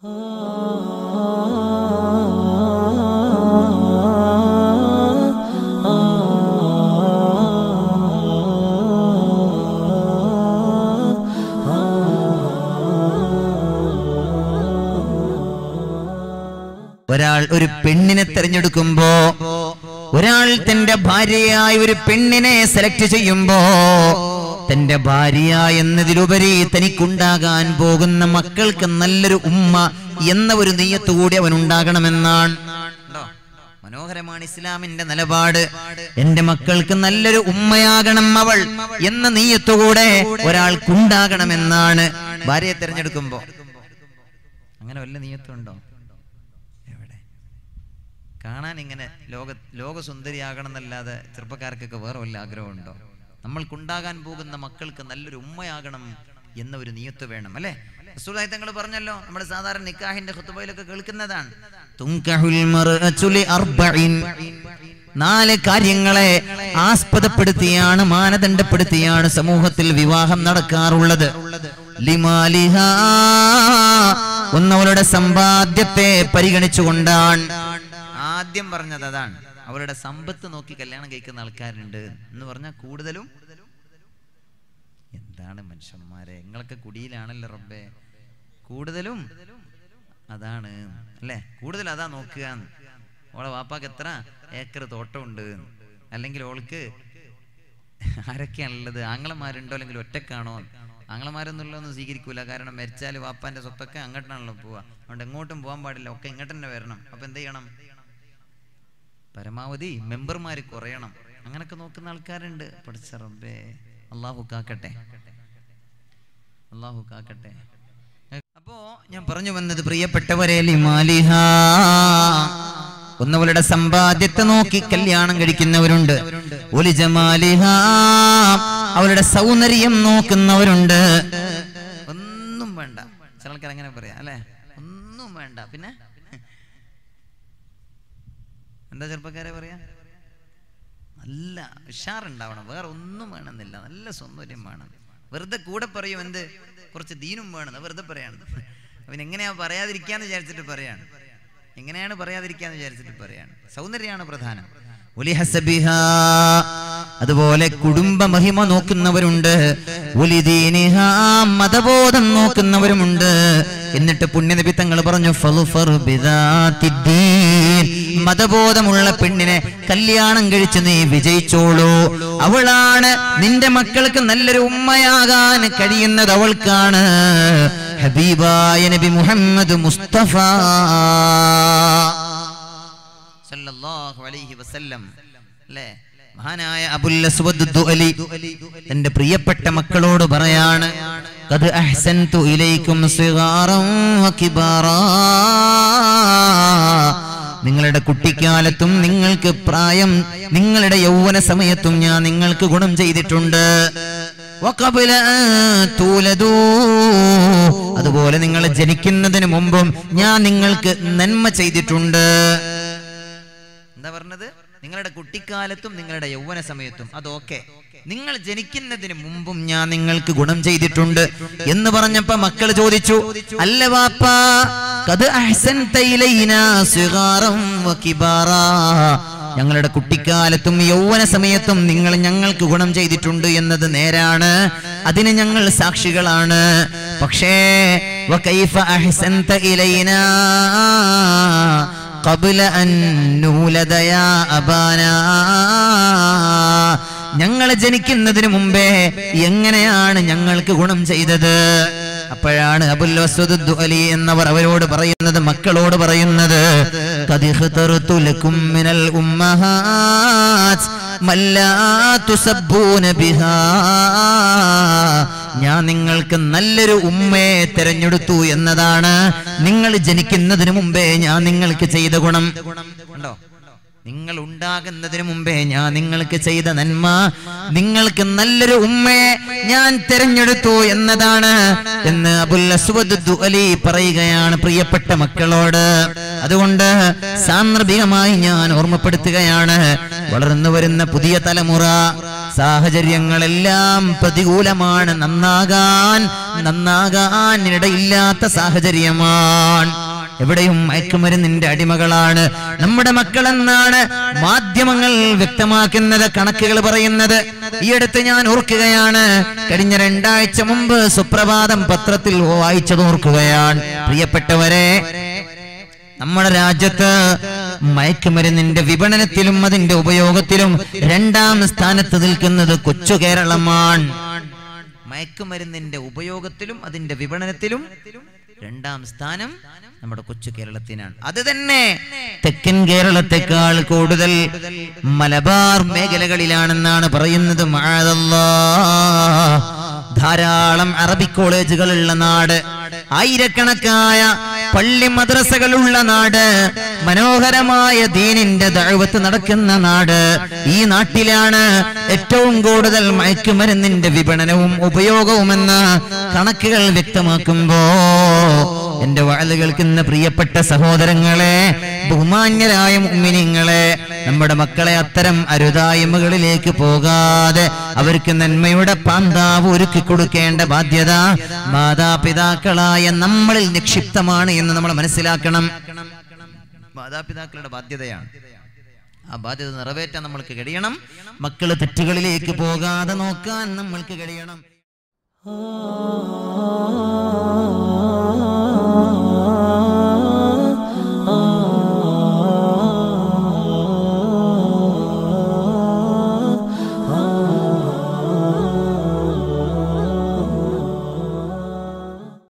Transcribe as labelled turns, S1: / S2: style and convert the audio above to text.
S1: ഒരാൾ ഒരു പെണ്ണിനെ തിരഞ്ഞെടുക്കുമ്പോ ഒരാൾ തന്റെ ഭാര്യയായി ഒരു പെണ്ണിനെ സെലക്ട് ചെയ്യുമ്പോ തന്റെ ഭാര്യ എന്നതിലുപരി തനിക്കുണ്ടാകാൻ പോകുന്ന മക്കൾക്ക് നല്ലൊരു ഉമ്മ എന്ന ഒരു നെയ്യത്ത് കൂടി അവൻ ഉണ്ടാകണമെന്നാണ് ഉണ്ടോ? മനോഹരമാണ് ഇസ്ലാമിന്റെ നിലപാട് എന്റെ മക്കൾക്ക് നല്ലൊരു ഉമ്മയാകണം അവൾ എന്ന നെയ്യത്തുകൂടെ ഒരാൾക്കുണ്ടാകണമെന്നാണ് ഭാര്യയെ തിരഞ്ഞെടുക്കുമ്പോ അങ്ങനെ വല്ല നെയ്യത്തുണ്ടോ എവിടെ കാണാൻ ഇങ്ങനെ ലോക ലോകസുന്ദരിയാകണം എന്നല്ലാതെ ചെറുപ്പക്കാർക്കൊക്കെ വേറെ വല്ല ആഗ്രഹമുണ്ടോ നമ്മൾക്കുണ്ടാകാൻ പോകുന്ന മക്കൾക്ക് നല്ലൊരു ഉമ്മയാകണം എന്ന ഒരു നിയത്ത് വേണം അല്ലേ റസൂലുള്ളാഹി തങ്ങൾ പറഞ്ഞല്ലോ നമ്മൾ സാധാരണ നിക്കാഹിന്റെ ഖുത്ബയിലൊക്കെ കേൾക്കുന്നതാണ് തുൻകഹുൽ മർഅതു ലി അർബഇൻ നാല് കാര്യങ്ങളെ ആസ്പദപ്പെടുത്തിയാണ് മാനദണ്ഡപ്പെടുത്തിയാണ് സമൂഹത്തിൽ വിവാഹം നടക്കാറുള്ളത് ലിമാലിഹാ ഒന്നവളുടെ സമ്പാദ്യത്തെ പരിഗണിച്ചുകൊണ്ടാണ് ആദ്യം പറഞ്ഞത് അതാണ് അവരുടെ സമ്പത്ത് നോക്കി കല്യാണം കഴിക്കുന്ന ആൾക്കാരുണ്ട് എന്ന് പറഞ്ഞാൽ കൂടുതലും എന്താണ് മനുഷ്യന്മാരെ നിങ്ങളൊക്കെ കുടിയിലാണല്ലോ റബ്ബേ കൂടുതലും അതാണ് അല്ലേ കൂടുതൽ അതാ നോക്കുക ഓളെ വാപ്പാക്ക് എത്ര ഏക്കർ തോട്ടമുണ്ട് അല്ലെങ്കിൽ ഓൾക്ക് ആരൊക്കെയാണുള്ളത് ആങ്ങളമാരുണ്ടോ അല്ലെങ്കിൽ ഒറ്റക്കാണോ ആങ്ങളമാരൊന്നുള്ളതൊന്നും സ്വീകരിക്കൂല കാരണം മരിച്ചാൽ വാപ്പാന്റെ സ്വത്തൊക്കെ അങ്ങോട്ടാണല്ലോ പോവുക അതുകൊണ്ട് എങ്ങോട്ടും പോകാൻ പാടില്ല ഒക്കെ ഇങ്ങോട്ട് തന്നെ വരണം അപ്പൊ എന്ത് ചെയ്യണം പരമാവധി മെമ്പർമാർ കുറയണം അങ്ങനൊക്കെ നോക്കുന്ന ആൾക്കാരുണ്ട് പഠിച്ച റബ്ബേ അള്ളാഹു കാക്കട്ടെ അള്ളാഹു കാക്കട്ടെ അപ്പോ ഞാൻ പറഞ്ഞു വന്നത് പ്രിയപ്പെട്ടവരെ ലിമാലിഹ ഒന്നവളുടെ സമ്പാദ്യത്തെ നോക്കി കല്യാണം കഴിക്കുന്നവരുണ്ട് ഒലി ജമാലിഹ അവളുടെ സൗന്ദര്യം നോക്കുന്നവരുണ്ട് ഒന്നും വേണ്ട ചില ആൾക്കാർ അങ്ങനെ പറയാം അല്ലെ ഒന്നും വേണ്ട പിന്നെ എന്താ ചെറുപ്പക്കാരെ പറയാ നല്ല ഉഷാറുണ്ടാവണം വേറെ ഒന്നും വേണമെന്നില്ല നല്ല സൗന്ദര്യം വേണം വെറുതെ കൂടെ പറയും എന്ത് കുറച്ച് ദീനും വേണം വെറുതെ പറയാണ് അവൻ എങ്ങനെയാ പറയാതിരിക്കാന്ന് വിചാരിച്ചിട്ട് പറയാണ് എങ്ങനെയാണ് പറയാതിരിക്കാന്ന് വിചാരിച്ചിട്ട് പറയാണ് സൗന്ദര്യമാണ് പ്രധാനം ഒലിഹസബിഹാ. അതുപോലെ കുടുംബ മഹിമ നോക്കുന്നവരുണ്ട് ഒലിദീനിഹാ. മതബോധം നോക്കുന്നവരുമുണ്ട് എന്നിട്ട് പുണ്യനബി തങ്ങൾ പറഞ്ഞു ഫളുഫർ ബിദാത്തിദ്ദീൻ. മതബോധമുള്ള പെണ്ണിനെ കല്യാണം കഴിച്ച് നീ വിജയിച്ചോളൂ അവളാണ് നിന്റെ മക്കൾക്ക് നല്ലൊരു ഉമ്മയാകാൻ കഴിയുന്നത് അവൾക്കാണ് ഹബീബായ നബി മുഹമ്മദ് മുസ്തഫ സല്ലല്ലാഹു അലൈഹി വസല്ലം അല്ലേ മഹാനായ അബുൽ അസ്വദ് ദുഅലി തന്റെ പ്രിയപ്പെട്ട മക്കളോട് പറയാണ് ഖദ് അഹ്സൻതു ഇലൈക്കും സിഗാറൻ വകിബാറാ നിങ്ങളുടെ കുട്ടിക്കാലത്തും നിങ്ങൾക്ക് പ്രായം നിങ്ങളുടെ യൗവന സമയത്തും ഞാൻ നിങ്ങൾക്ക് ഗുണം ചെയ്തിട്ടുണ്ട് വഖബല അൻ തൂലദൂ. അതുപോലെ നിങ്ങൾ ജനിക്കുന്നതിന് മുമ്പും ഞാൻ നിങ്ങൾക്ക് നന്മ ചെയ്തിട്ടുണ്ട് എന്താ പറഞ്ഞത് നിങ്ങളുടെ കുട്ടിക്കാലത്തും നിങ്ങളുടെ യൗവന സമയത്തും അതൊക്കെ നിങ്ങൾ ജനിക്കുന്നതിന് മുമ്പും ഞാൻ നിങ്ങൾക്ക് ഗുണം ചെയ്തിട്ടുണ്ട് എന്ന് പറഞ്ഞപ്പോ മക്കൾ ചോദിച്ചു അല്ല വാപ്പാ കത് അഹ്സൻത ഇലൈനാ സിഗാറൻ വകിബാറാ ഞങ്ങളുടെ കുട്ടിക്കാലത്തും യൗവന സമയത്തും നിങ്ങൾ ഞങ്ങൾക്ക് ഗുണം ചെയ്തിട്ടുണ്ട് എന്നത് നേരാണ് അതിന് ഞങ്ങൾ സാക്ഷികളാണ് പക്ഷേ വകൈഫ അഹ്സൻത ഇലൈനാ قبل أن نولد يا أبانا ഞങ്ങളെ ജനിക്കുന്നതിന് മുമ്പേ എങ്ങനെയാണ് ഞങ്ങൾക്ക് ഗുണം ചെയ്തത് അപ്പോഴാണ് അബുൽ വസ്വദ് ദുഅലി എന്നവർ അവരോട് പറയുന്നത് മക്കളോട് പറയുന്നത് "ഖദ് ഇഖ്തർതു ലക്കും മിനൽ ഉമ്മഹാത്ത് മല്ലാ തുസബ്ബൂന ബിഹാ ഞാൻ നിങ്ങൾക്ക് നല്ലൊരു ഉമ്മയെ തെരഞ്ഞെടുത്തു എന്നതാണ് നിങ്ങൾ ജനിക്കുന്നതിന് മുമ്പേ ഞാൻ നിങ്ങൾക്ക് ചെയ്ത ഗുണം ഉണ്ടോ നിങ്ങൾ ഉണ്ടാകുന്നതിന് മുമ്പേ ഞാൻ നിങ്ങൾക്ക് ചെയ്ത നന്മ നിങ്ങൾക്ക് നല്ലൊരു ഉമ്മയെ ഞാൻ തെരഞ്ഞെടുത്തു എന്നതാണ് എന്ന് അബുൽ അസ്വദ് ദുഅലി പറയുകയാണ് പ്രിയപ്പെട്ട മക്കളോട് അതുകൊണ്ട് സാന്ദർഭികമായി ഞാൻ ഓർമ്മപ്പെടുത്തുകയാണ് വളർന്നു വരുന്ന പുതിയ തലമുറ സാഹചര്യങ്ങളെല്ലാം പ്രതികൂലമാണ് നന്നാകാൻ നന്നാകാൻ ഇടയില്ലാത്ത സാഹചര്യമാണ് എവിടെയും മയക്കുമരുന്നിന്റെ അടിമകളാണ് നമ്മുടെ മക്കളെന്നാണ് മാധ്യമങ്ങൾ വ്യക്തമാക്കുന്നത് കണക്കുകൾ പറയുന്നത് ഈ അടുത്ത് ഞാൻ ഓർക്കുകയാണ് കഴിഞ്ഞ രണ്ടാഴ്ച മുമ്പ് സുപ്രഭാതം പത്രത്തിൽ വായിച്ചത് ഓർക്കുകയാണ് പ്രിയപ്പെട്ടവരെ നമ്മുടെ രാജ്യത്ത് മയക്കുമരുന്നിന്റെ വിപണനത്തിലും അതിന്റെ ഉപയോഗത്തിലും രണ്ടാം സ്ഥാനത്ത് നിൽക്കുന്നത് കൊച്ചു കേരളമാണ് മയക്കുമരുന്നിന്റെ ഉപയോഗത്തിലും അതിന്റെ വിപണനത്തിലും രണ്ടാം സ്ഥാനം നമ്മുടെ കൊച്ചു കേരളത്തിനാണ് അത് തന്നെ തെക്കൻ കേരളത്തെക്കാൾ കൂടുതൽ മലബാർ മേഖലകളിലാണെന്നാണ് പറയുന്നത് മഴതല്ലാ ധാരാളം അറബി കോളേജുകളുള്ള നാട് ആയിരക്കണക്കായ പള്ളി മദ്രസകളുള്ള നാട് മനോഹരമായ ദീനിന്റെ ദഴവത്ത് നടക്കുന്ന നാട് ഈ നാട്ടിലാണ് ഏറ്റവും കൂടുതൽ മയക്കുമരുന്നിന്റെ വിപണനവും ഉപയോഗവുമെന്ന് കണക്കുകൾ വ്യക്തമാക്കുമ്പോ എന്റെ വാഴ കേൾക്കുന്ന പ്രിയപ്പെട്ട സഹോദരങ്ങളെ ബഹുമാന്യരായ മുമ്മിനിങ്ങളെ നമ്മുടെ മക്കളെ അത്തരം അരുതായ്മകളിലേക്ക് പോകാതെ അവർക്ക് നന്മയുടെ പാന്താവ് ഒരുക്കി കൊടുക്കേണ്ട ബാധ്യത മാതാപിതാക്കളായ നമ്മളിൽ നിക്ഷിപ്തമാണ് എന്ന് നമ്മൾ മനസ്സിലാക്കണം മാതാപിതാക്കളുടെ ബാധ്യതയാണ് ആ ബാധ്യത നിറവേറ്റാൻ നമ്മൾക്ക് കഴിയണം മക്കള് തെറ്റുകളിലേക്ക് പോകാതെ നോക്കാൻ നമ്മൾക്ക് കഴിയണം
S2: ah